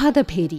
പ്രഭാതഭേരി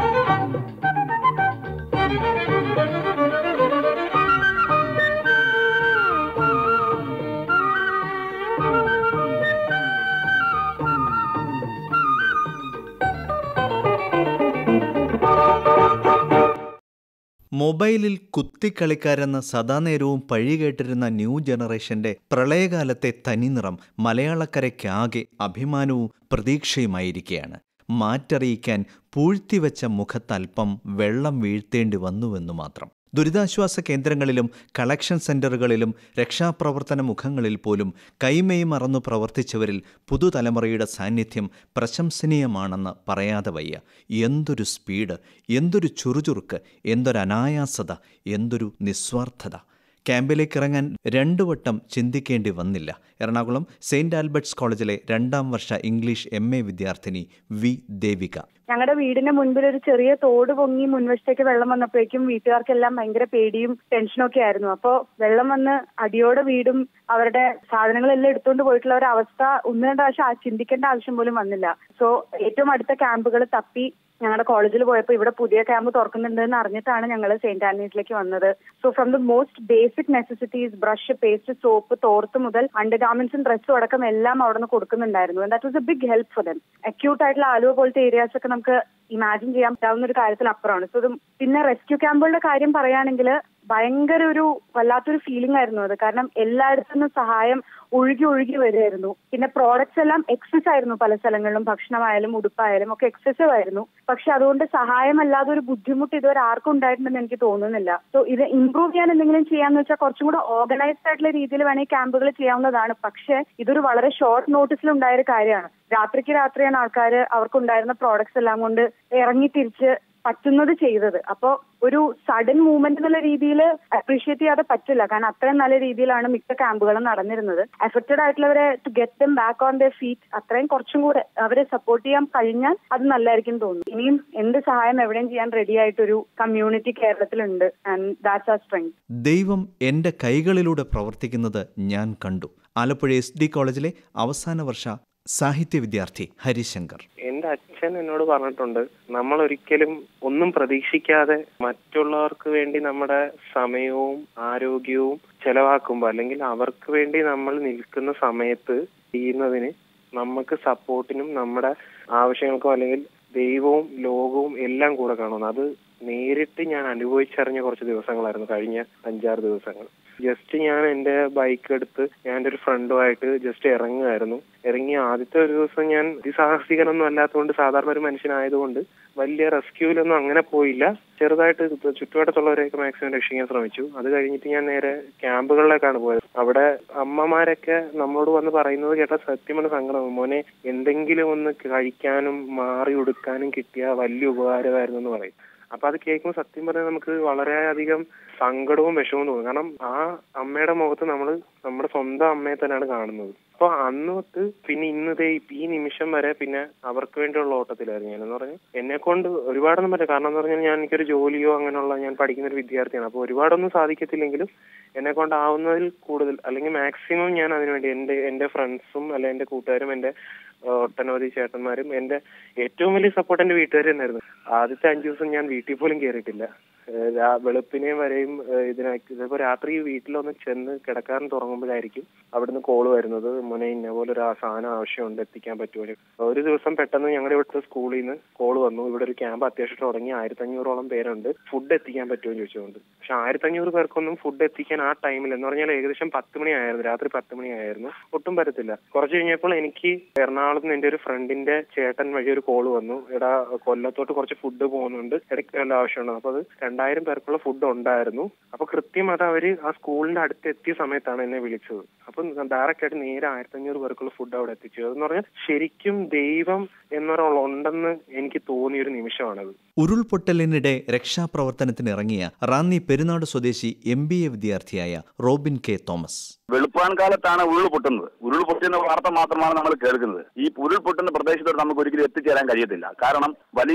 മൊബൈലിൽ കുത്തിക്കളിക്കാരെന്ന് സദാനേരവും പഴികേട്ടിരുന്ന ന്യൂ ജനറേഷന്റെ പ്രളയകാലത്തെ തനിനിറം മലയാളക്കരയ്ക്കാകെ അഭിമാനവും പ്രതീക്ഷയുമായിരിക്കുകയാണ് മാറ്ററിയിക്കാൻ പൂഴ്ത്തിവെച്ച മുഖത്തൽപ്പം വെള്ളം വീഴ്ത്തേണ്ടി വന്നുവെന്നു മാത്രം ദുരിതാശ്വാസ കേന്ദ്രങ്ങളിലും കളക്ഷൻ സെന്ററുകളിലും രക്ഷാപ്രവർത്തന മുഖങ്ങളിൽ പോലും കൈമേയി മറന്നു പ്രവർത്തിച്ചവരിൽ പുതുതലമുറയുടെ സാന്നിധ്യം പ്രശംസനീയമാണെന്ന് പറയാതെ വയ്യ എന്തൊരു സ്പീഡ് എന്തൊരു ചുറുചുറുക്ക് എന്തൊരു അനായാസത എന്തൊരു നിസ്വാർത്ഥത ക്യാമ്പിലേക്ക് ഇറങ്ങാൻ രണ്ടു വട്ടം ചിന്തിക്കേണ്ടി വന്നില്ല എറണാകുളം സെയിന്റ് ആൽബർട്ട്സ് കോളേജിലെ രണ്ടാം വർഷ ഇംഗ്ലീഷ് എം എ വിദ്യാർത്ഥിനി വി ദേവിക ഞങ്ങളുടെ വീടിന്റെ മുൻപിൽ ഒരു ചെറിയ തോട് പൊങ്ങി മുൻവശത്തേക്ക് വെള്ളം വന്നപ്പോഴേക്കും വീട്ടുകാർക്കെല്ലാം ഭയങ്കര പേടിയും ടെൻഷനും ഒക്കെ ആയിരുന്നു അപ്പോ വെള്ളം വന്ന് അടിയോടെ വീടും അവരുടെ സാധനങ്ങളെല്ലാം എടുത്തുകൊണ്ട് പോയിട്ടുള്ള ഒരു അവസ്ഥ ഒന്ന് രണ്ട് പ്രാവശ്യം ചിന്തിക്കേണ്ട ആവശ്യം പോലും വന്നില്ല സോ ഏറ്റവും അടുത്ത ക്യാമ്പുകൾ തപ്പി ഞങ്ങളുടെ കോളേജിൽ പോയപ്പോൾ ഇവിടെ പുതിയ ക്യാമ്പ് തുറക്കുന്നുണ്ട് എന്ന് അറിഞ്ഞിട്ടാണ് ഞങ്ങൾ സെയിന്റ് ആന്റണീസിലേക്ക് വന്നത് so from the most basic necessities brush paste soap തോർത്ത് മുതൽ അണ്ടർ ഗാർമെന്റ്സും ഡ്രസ്സും അടക്കം എല്ലാം അവിടെ നിന്ന് കൊടുക്കുന്നുണ്ടായിരുന്നു that was a big help for them acute ആയിട്ടുള്ള ആലുവ പോലത്തെ ഏരിയാസ് ഒക്കെ നമുക്ക് ഇമാജിൻ ചെയ്യാൻ പറ്റാവുന്ന ഒരു കാര്യത്തിലപ്പുറമാണ് സോ പിന്നെ റെസ്ക്യൂ ക്യാമ്പുകളുടെ കാര്യം പറയുകയാണെങ്കിൽ ഭയങ്കര ഒരു വല്ലാത്തൊരു ഫീലിംഗ് ആയിരുന്നു അത് കാരണം എല്ലായിടത്തു നിന്നും സഹായം ഒഴുകി ഒഴുകി വരുമായിരുന്നു പിന്നെ പ്രോഡക്ട്സ് എല്ലാം എക്സസ് ആയിരുന്നു പല സ്ഥലങ്ങളിലും ഭക്ഷണമായാലും ഉടുപ്പായാലും ഒക്കെ എക്സസീവ് ആയിരുന്നു പക്ഷെ അതുകൊണ്ട് സഹായമല്ലാതെ ഒരു ബുദ്ധിമുട്ട് ഇതുവരെ ആർക്കും ഉണ്ടായിട്ടുണ്ടെന്ന് എനിക്ക് തോന്നുന്നില്ല സോ ഇത് ഇംപ്രൂവ് ചെയ്യാൻ എന്തെങ്കിലും ചെയ്യാന്ന് വെച്ചാൽ കുറച്ചും കൂടെ ഓർഗനൈസ്ഡ് ആയിട്ടുള്ള രീതിയിൽ വേണമെങ്കിൽ ക്യാമ്പുകൾ ചെയ്യാവുന്നതാണ് പക്ഷെ ഇതൊരു വളരെ ഷോർട്ട് നോട്ടീസിൽ ഉണ്ടായ ഒരു കാര്യമാണ് രാത്രിക്ക് രാത്രിയാണ് ആൾക്കാർ അവർക്കുണ്ടായിരുന്ന പ്രോഡക്ട്സ് എല്ലാം കൊണ്ട് ഇറങ്ങി തിരിച്ച് പറ്റുന്നത് ചെയ്തത് അപ്പോ ഒരു സഡൻ മൂവ്മെന്റ് എന്നുള്ള രീതിയിൽ അപ്രീഷിയേറ്റ് ചെയ്യാതെ പറ്റില്ല കാരണം അത്രയും നല്ല രീതിയിലാണ് മിക്ക ക്യാമ്പുകളും നടന്നിരുന്നത് എഫക്റ്റഡ് ആയിട്ടുള്ളവരെ to get them back on the feet അത്രയും കുറച്ചും കൂടെ അവരെ സപ്പോർട്ട് ചെയ്യാൻ കഴിഞ്ഞാൽ അത് നല്ലതായിരിക്കും തോന്നുന്നു ഇനിയും എന്ത് സഹായം എവിടെയും ചെയ്യാൻ റെഡി ആയിട്ടൊരു കമ്മ്യൂണിറ്റി കേരളത്തിലുണ്ട് ആൻഡ് ദാറ്റ്സ് ആർ സ്ട്രെങ്ത് ദൈവം എൻ്റെ കൈകളിലൂടെ പ്രവർത്തിക്കുന്നത് ഞാൻ കണ്ടു ആലപ്പുഴ എസ് ഡി കോളേജിലെ അവസാന വർഷ സാഹിത്യ വിദ്യാർത്ഥി ഹരിശങ്കർ എന്റെ അച്ഛൻ എന്നോട് പറഞ്ഞിട്ടുണ്ട് നമ്മൾ ഒരിക്കലും ഒന്നും പ്രതീക്ഷിക്കാതെ മറ്റുള്ളവർക്ക് വേണ്ടി നമ്മുടെ സമയവും ആരോഗ്യവും ചെലവാക്കുമ്പോൾ അല്ലെങ്കിൽ അവർക്ക് വേണ്ടി നമ്മൾ നിൽക്കുന്ന സമയത്ത് ചെയ്യുന്നതിന് നമുക്ക് സപ്പോർട്ടിനും നമ്മുടെ ആവശ്യങ്ങൾക്കും അല്ലെങ്കിൽ ദൈവവും ലോകവും എല്ലാം കൂടെ കാണുന്നു അത് നേരിട്ട് ഞാൻ അനുഭവിച്ചറിഞ്ഞ കുറച്ച് ദിവസങ്ങളായിരുന്നു കഴിഞ്ഞ അഞ്ചാറ് ദിവസങ്ങൾ ജസ്റ്റ് ഞാൻ എന്റെ ബൈക്ക് എടുത്ത് ഞാൻ എന്റെ ഒരു ഫ്രണ്ടുമായിട്ട് ജസ്റ്റ് ഇറങ്ങുമായിരുന്നു ഇറങ്ങിയ ആദ്യത്തെ ഒരു ദിവസം ഞാൻ അതിസാഹസികനൊന്നും അല്ലാത്തതുകൊണ്ട് സാധാരണ ഒരു മനുഷ്യനായതുകൊണ്ട് വലിയ റെസ്ക്യൂലൊന്നും അങ്ങനെ പോയില്ല ചെറുതായിട്ട് ചുറ്റുവട്ടത്തുള്ളവരെയൊക്കെ മാക്സിമം രക്ഷിക്കാൻ ശ്രമിച്ചു അത് കഴിഞ്ഞിട്ട് ഞാൻ നേരെ ക്യാമ്പുകളിലേക്കാണ് പോയത് അവിടെ അമ്മമാരൊക്കെ നമ്മളോട് വന്ന് പറയുന്നത് കേട്ട സത്യമാണ് സങ്കടം മോനെ എന്തെങ്കിലും ഒന്ന് കഴിക്കാനും മാറി ഉടുക്കാനും കിട്ടിയ വലിയ ഉപകാരമായിരുന്നു എന്ന് പറയും അപ്പൊ അത് കേൾക്കുമ്പോൾ സത്യം പറഞ്ഞാൽ നമുക്ക് വളരെയധികം സങ്കടവും വിഷമവും തോന്നും കാരണം ആ അമ്മയുടെ മുഖത്ത് നമ്മൾ നമ്മുടെ സ്വന്തം അമ്മയെ തന്നെയാണ് കാണുന്നത് അപ്പൊ അന്ന് തൊട്ട് പിന്നെ ഇന്നതേ ഈ നിമിഷം വരെ പിന്നെ അവർക്ക് വേണ്ടിയുള്ള ഓട്ടത്തിലായിരുന്നു ഞാൻ എന്ന് പറഞ്ഞാൽ എന്നെ കൊണ്ട് ഒരുപാടൊന്നും പറ്റില്ല കാരണം എന്ന് പറഞ്ഞാൽ ഞാൻ എനിക്കൊരു ജോലിയോ അങ്ങനെയുള്ള ഞാൻ പഠിക്കുന്ന ഒരു വിദ്യാർത്ഥിയാണ് അപ്പൊ ഒരുപാടൊന്നും സാധിക്കത്തില്ലെങ്കിലും എന്നെ കൊണ്ടാവുന്നതിൽ കൂടുതൽ അല്ലെങ്കിൽ മാക്സിമം ഞാൻ അതിനുവേണ്ടി എന്റെ എന്റെ ഫ്രണ്ട്സും അല്ലെ എന്റെ കൂട്ടുകാരും എന്റെ ഒട്ടനവധി ചേട്ടന്മാരും എന്റെ ഏറ്റവും വലിയ സപ്പോർട്ട് എന്റെ വീട്ടുകാർ തന്നെയായിരുന്നു ആദ്യത്തെ അഞ്ചു ദിവസം ഞാൻ വീട്ടിൽ പോലും കയറിയിട്ടില്ല വെളുപ്പിനെയും വരെയും ഇതിനായിട്ട് ഇതിപ്പോ രാത്രി വീട്ടിലൊന്ന് ചെന്ന് കിടക്കാൻ തുടങ്ങുമ്പോഴായിരിക്കും അവിടുന്ന് കോള് വരുന്നത് മോനെ ഇന്ന പോലെ ഒരു സാധനം ആവശ്യമുണ്ട് എത്തിക്കാൻ പറ്റുമോ ഒരു ദിവസം പെട്ടെന്ന് ഞങ്ങളുടെ ഇവിടുത്തെ സ്കൂളിൽ നിന്ന് കോള് വന്നു ഇവിടെ ഒരു ക്യാമ്പ് അത്യാവശ്യം തുടങ്ങി ആയിരത്തി അഞ്ഞൂറോളം പേരുണ്ട് ഫുഡ് എത്തിക്കാൻ പറ്റുമോ ചോദിച്ചുകൊണ്ട് പക്ഷെ ആയിരത്തി അഞ്ഞൂറ് പേർക്കൊന്നും ഫുഡ് എത്തിക്കാൻ ആ ടൈമിൽ എന്ന് പറഞ്ഞാൽ ഏകദേശം പത്ത് മണിയായിരുന്നു രാത്രി പത്ത് മണിയായിരുന്നു ഒട്ടും പറ്റത്തില്ല കുറച്ച് കഴിഞ്ഞപ്പോൾ എനിക്ക് എറണാകുളത്ത് നിന്ന് എന്റെ ഒരു ഫ്രണ്ടിന്റെ ചേട്ടൻ വഴി ഒരു കോള് വന്നു എടാ കൊല്ലത്തോട്ട് കുറച്ച് ഫുഡ് പോകുന്നുണ്ട് ഇടയ്ക്ക് വല്ല ആവശ്യമുണ്ടോ അപ്പൊ അത് രണ്ടായിരം പേർക്കുള്ള ഫുഡ് ഉണ്ടായിരുന്നു അപ്പൊ കൃത്യം അത് അവര് ആ സ്കൂളിന്റെ അടുത്ത് എത്തിയ സമയത്താണ് എന്നെ വിളിച്ചത് അപ്പൊ ഡയറക്റ്റ് ആയിട്ട് നേരെ ആയിരത്തി അഞ്ഞൂറ് പേർക്കുള്ള ഫുഡ് അവിടെ എത്തിച്ചു അതെന്ന് പറഞ്ഞാൽ ശരിക്കും ദൈവം എന്നൊരാൾ ഉണ്ടെന്ന് എനിക്ക് തോന്നിയ ഒരു നിമിഷമാണത് ഉരുൾപൊട്ടലിനിടെ രക്ഷാപ്രവർത്തനത്തിന് ഇറങ്ങിയ റാന്നി പെരുന്നാട് സ്വദേശി എം ബി എ വിദ്യാർത്ഥിയായ റോബിൻ കെ തോമസ് വെളുപ്പാൻ കാലത്താണ് ഉരുൾ പൊട്ടുന്നത് ഉരുൾ പൊട്ടുന്ന വാർത്ത മാത്രമാണ് നമ്മൾ കേൾക്കുന്നത് ഈ ഉരുൾ പൊട്ടുന്ന പ്രദേശത്തോട് നമുക്ക് ഒരിക്കലും എത്തിച്ചേരാൻ കഴിയത്തില്ല കാരണം വലിയ മരങ്ങളും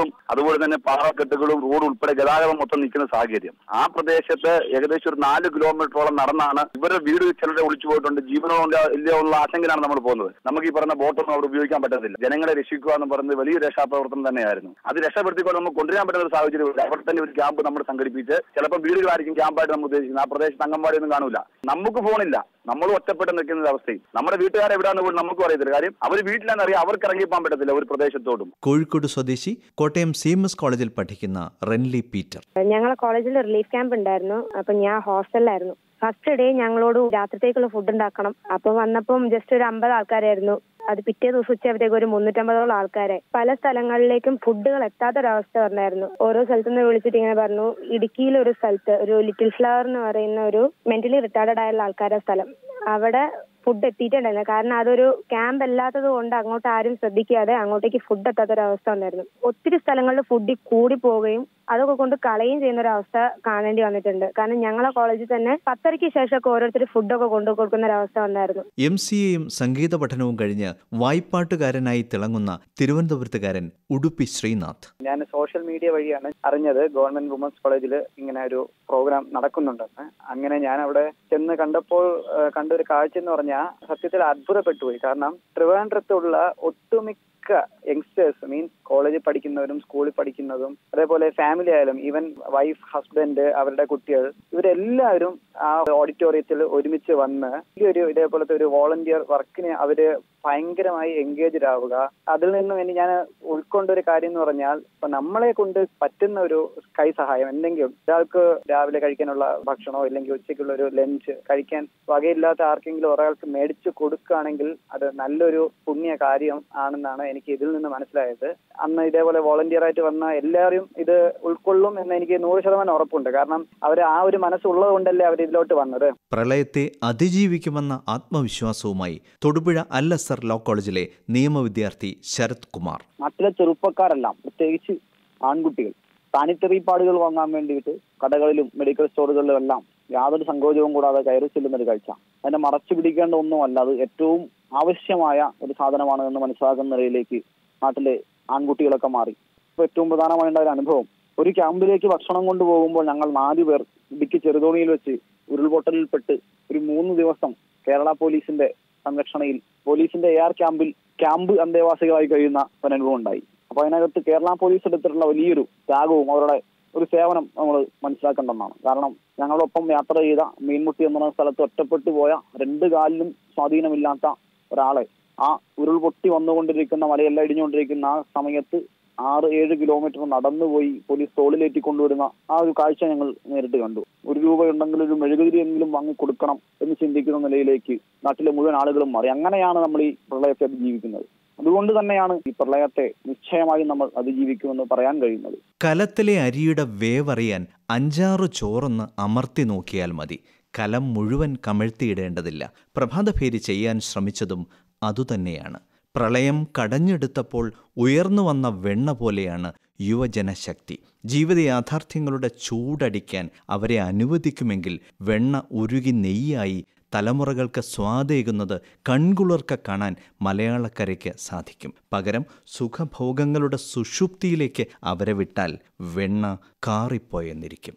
കല്ലുകളും അതുപോലെ തന്നെ പാറക്കെട്ടുകളും റോഡ് ഉൾപ്പെടെ ഗതാഗതം മൊത്തം നിൽക്കുന്ന സാഹചര്യം ആ പ്രദേശത്ത് ഏകദേശം ഒരു നാല് കിലോമീറ്ററോളം നടന്നാണ് ഇവരുടെ വീട് ചിലരെ ഒളിച്ചു പോയിട്ടുണ്ട് ജീവനോണ്ട് ഇല്ല ഉള്ള ആശങ്കയിലാണ് നമ്മൾ പോകുന്നത് നമുക്ക് ഈ പറഞ്ഞ ബോട്ടൊന്നും അവിടെ ഉപയോഗിക്കാൻ പറ്റത്തില്ല ജനങ്ങളെ രക്ഷിക്കുക എന്ന് പറയുന്നത് വലിയ രക്ഷാപ്രവർത്തനം തന്നെയായിരുന്നു അത് രക്ഷപ്പെടുത്തിക്കൊണ്ട് നമുക്ക് കൊണ്ടുവരാൻ പറ്റുന്ന ഒരു സാഹചര്യമില്ല അവിടെ തന്നെ ഒരു ക്യാമ്പ് നമ്മൾ സംഘടിപ്പിച്ച് ചിലപ്പോൾ വീടുകളായിരിക്കും ക്യാമ്പായിട്ട് നമ്മൾ ഉദ്ദേശിക്കുന്നത് ആ പ്രദേശത്ത് അംഗൻവാടി ഒന്നും കാണൂല നമുക്ക് ഫോണില്ല നമ്മൾ ഒറ്റപ്പെട്ട് നിൽക്കുന്ന ഒരു അവസ്ഥയും നമ്മുടെ വീട്ടുകാരെ എവിടെയാന്ന് പോലും നമുക്കും അറിയത്തില്ല കാര്യം അവർ വീട്ടിലാണെന്നറിയാം അവർക്ക് ഇറങ്ങിപ്പോകാൻ പറ്റത്തില്ല ഒരു പ്രദേശത്തോടും കോഴിക്കോട് സ്വദേശി കോട്ടയം സി എം എസ് കോളേജിൽ പഠിക്കുന്ന റെൻലി പീറ്റർ ഞങ്ങളെ കോളേജിൽ റിലീഫ് ക്യാമ്പ് ഉണ്ടായിരുന്നു അപ്പൊ ഞാൻ ഹോസ്റ്റലിലായിരുന്നു ഫസ്റ്റ് ഡേ ഞങ്ങളോട് രാത്രിത്തേക്കുള്ള ഫുഡ് ഉണ്ടാക്കണം അപ്പൊ വന്നപ്പം ജസ്റ്റ് ഒരു അമ്പത് ആൾക്കാരായിരുന്നു അത് പിറ്റേ ദിവസം ഉച്ചയായപ്പോഴത്തേക്ക് ഒരു മുന്നൂറ്റമ്പതോളം ആൾക്കാരെ പല സ്ഥലങ്ങളിലേക്കും ഫുഡുകൾ എത്താത്തൊരവസ്ഥ വന്നായിരുന്നു ഓരോ സ്ഥലത്തു നിന്ന് വിളിച്ചിട്ട് ഇങ്ങനെ പറഞ്ഞു ഇടുക്കിയിലെ ഒരു സ്ഥലത്ത് ഒരു ലിറ്റിൽ ഫ്ലവർ എന്ന് പറയുന്ന ഒരു മെന്റലി റിട്ടാർഡഡ് ആയുള്ള ആൾക്കാരുടെ സ്ഥലം അവിടെ ഫുഡ് എത്തിയിട്ടുണ്ടായിരുന്നു കാരണം അതൊരു ക്യാമ്പ് അല്ലാത്തത് കൊണ്ട് അങ്ങോട്ട് ആരും ശ്രദ്ധിക്കാതെ അങ്ങോട്ടേക്ക് ഫുഡ് എത്താത്തൊരവസ്ഥ വന്നായിരുന്നു ഒത്തിരി സ്ഥലങ്ങളിൽ ഫുഡ് കൂടി പോവുകയും അതൊക്കെ കൊണ്ട് കളയുകയും ചെയ്യുന്ന ഒരു അവസ്ഥ കാണേണ്ടി വന്നിട്ടുണ്ട് കാരണം ഞങ്ങളെ കോളേജിൽ തന്നെ പത്തരയ്ക്ക് ശേഷമൊക്കെ ഓരോരുത്തർ ഫുഡൊക്കെ കൊണ്ടു കൊടുക്കുന്ന ഒരു അവസ്ഥ വന്നായിരുന്നു എം സി എയും സംഗീത പഠനവും കഴിഞ്ഞ് വായ്പാട്ടുകാരനായി തിളങ്ങുന്ന തിരുവനന്തപുരത്തുകാരൻ ഉടുപ്പി ശ്രീനാഥ് ഞാൻ സോഷ്യൽ മീഡിയ വഴിയാണ് അറിഞ്ഞത് ഗവൺമെന്റ് വുമൻസ് കോളേജിൽ ഇങ്ങനെ ഒരു പ്രോഗ്രാം നടക്കുന്നുണ്ടെന്ന് അങ്ങനെ ഞാൻ അവിടെ ചെന്ന് കണ്ടപ്പോൾ ആ, കണ്ട ഒരു കാഴ്ച എന്ന് പറഞ്ഞാൽ സത്യത്തിൽ അത്ഭുതപ്പെട്ടു പോയി കാരണം ട്രിവാൻഡ്രത്തുള്ള ഒട്ടുമിക്ക യങ്സ്റ്റേഴ്സ് മീൻസ് കോളേജിൽ പഠിക്കുന്നവരും സ്കൂളിൽ പഠിക്കുന്നതും അതേപോലെ ഫാമിലി ആയാലും ഈവൻ വൈഫ് ഹസ്ബൻഡ് അവരുടെ കുട്ടികൾ ഇവരെല്ലാവരും ആ ഓഡിറ്റോറിയത്തിൽ ഒരുമിച്ച് വന്ന് ഈ ഒരു ഇതേപോലത്തെ ഒരു വോളണ്ടിയർ വർക്കിന് അവര് ഭയങ്കരമായി എൻഗേജ്ഡ് ആവുക അതിൽ നിന്നും ഇനി ഞാൻ ഉൾക്കൊണ്ട ഒരു കാര്യം എന്ന് പറഞ്ഞാൽ ഇപ്പൊ നമ്മളെ കൊണ്ട് പറ്റുന്ന ഒരു കൈ സഹായം എന്തെങ്കിലും ഒരാൾക്ക് രാവിലെ കഴിക്കാനുള്ള ഭക്ഷണമോ ഇല്ലെങ്കിൽ ഉച്ചയ്ക്കുള്ള ഒരു ലഞ്ച് കഴിക്കാൻ വകയില്ലാത്ത ആർക്കെങ്കിലും ഒരാൾക്ക് മേടിച്ചു കൊടുക്കുകയാണെങ്കിൽ അത് നല്ലൊരു പുണ്യ കാര്യം ആണെന്നാണ് എനിക്ക് ഇതിൽ നിന്ന് മനസ്സിലായത് അന്ന് ഇതേപോലെ വോളണ്ടിയർ ആയിട്ട് വന്ന എല്ലാവരും ഇത് ഉൾക്കൊള്ളും എന്ന് എനിക്ക് നൂറ് ശതമാനം ഉറപ്പുണ്ട് കാരണം അവർ ആ ഒരു മനസ്സുള്ളത് കൊണ്ടല്ലേ അവർ ഇതിലോട്ട് വന്നത് പ്രളയത്തെ അതിജീവിക്കുമെന്ന ആത്മവിശ്വാസവുമായി തൊടുപുഴ അൽ അസർ ലോ കോളേജിലെ നിയമവിദ്യാർത്ഥി ശരത് കുമാർ നാട്ടിലെ ചെറുപ്പക്കാരെല്ലാം പ്രത്യേകിച്ച് ആൺകുട്ടികൾ സാനിറ്ററി പാടുകൾ വാങ്ങാൻ വേണ്ടിയിട്ട് കടകളിലും മെഡിക്കൽ സ്റ്റോറുകളിലും എല്ലാം യാതൊരു സങ്കോചവും കൂടാതെ കയറി ചെല്ലുന്ന ഒരു കാഴ്ച അതിനെ മറച്ചു പിടിക്കേണ്ട ഒന്നുമല്ല അത് ഏറ്റവും ആവശ്യമായ ഒരു സാധനമാണ് എന്ന് മനസ്സിലാക്കുന്ന നിലയിലേക്ക് നാട്ടിലെ ആൺകുട്ടികളൊക്കെ മാറി ഇപ്പൊ ഏറ്റവും പ്രധാനമായുള്ള ഒരു അനുഭവം ഒരു ക്യാമ്പിലേക്ക് ഭക്ഷണം കൊണ്ടുപോകുമ്പോൾ ഞങ്ങൾ നാല് പേർ ഇടുക്കി ചെറുതോണിയിൽ വെച്ച് ഉരുൾപൊട്ടലിൽപ്പെട്ട് ഒരു മൂന്ന് ദിവസം കേരള പോലീസിന്റെ സംരക്ഷണയിൽ പോലീസിന്റെ എയർ ക്യാമ്പിൽ ക്യാമ്പ് അന്തേവാസികളായി കഴിയുന്ന ഒരു അനുഭവം ഉണ്ടായി അപ്പൊ അതിനകത്ത് കേരള പോലീസ് എടുത്തിട്ടുള്ള വലിയൊരു ത്യാഗവും അവരുടെ ഒരു സേവനം നമ്മൾ മനസ്സിലാക്കേണ്ടതാണ് കാരണം ഞങ്ങളൊപ്പം യാത്ര ചെയ്ത മീൻമുട്ടി എന്ന സ്ഥലത്ത് ഒറ്റപ്പെട്ടു പോയ രണ്ട് കാലിലും സ്വാധീനമില്ലാത്ത ഒരാളെ ആ ഉരുൾപൊട്ടി വന്നുകൊണ്ടിരിക്കുന്ന മലയെല്ലാം ഇടിഞ്ഞുകൊണ്ടിരിക്കുന്ന ആ സമയത്ത് ആറ് ഏഴ് കിലോമീറ്റർ നടന്നുപോയി പോലീസ് തോളിലേറ്റി കൊണ്ടുവരുന്ന ആ ഒരു കാഴ്ച ഞങ്ങൾ നേരിട്ട് കണ്ടു ഒരു രൂപയുണ്ടെങ്കിൽ ഒരു മെഴുകുതിരിയെങ്കിലും വാങ്ങി കൊടുക്കണം എന്ന് ചിന്തിക്കുന്ന നിലയിലേക്ക് നാട്ടിലെ മുഴുവൻ ആളുകളും മാറി അങ്ങനെയാണ് നമ്മൾ ഈ പ്രളയത്തെ അതിജീവിക്കുന്നത് അതുകൊണ്ട് തന്നെയാണ് ഈ പ്രളയത്തെ നിശ്ചയമായും നമ്മൾ അതിജീവിക്കുമെന്ന് പറയാൻ കഴിയുന്നത് കലത്തിലെ അരിയുടെ വേവറിയാൻ അഞ്ചാറ് ചോറൊന്ന് അമർത്തി നോക്കിയാൽ മതി കലം മുഴുവൻ കമഴ്ത്തിയിടേണ്ടതില്ല പ്രഭാതഭേരി ചെയ്യാൻ ശ്രമിച്ചതും അതുതന്നെയാണ് പ്രളയം കടഞ്ഞെടുത്തപ്പോൾ ഉയർന്നു വന്ന വെണ്ണ പോലെയാണ് യുവജനശക്തി ജീവിത യാഥാർത്ഥ്യങ്ങളുടെ ചൂടടിക്കാൻ അവരെ അനുവദിക്കുമെങ്കിൽ വെണ്ണ ഉരുകി നെയ്യായി തലമുറകൾക്ക് സ്വാദേകുന്നത് കൺകുളിർക്ക കാണാൻ മലയാളക്കരയ്ക്ക് സാധിക്കും പകരം സുഖഭോഗങ്ങളുടെ സുഷുപ്തിയിലേക്ക് അവരെ വിട്ടാൽ വെണ്ണ കാറിപ്പോയെന്നിരിക്കും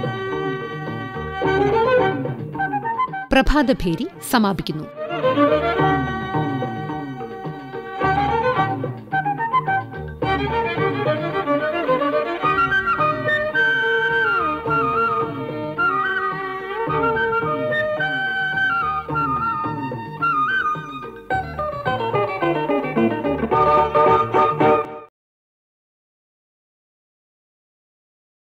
പ്രഭാതഭേരി സമാപിക്കുന്നു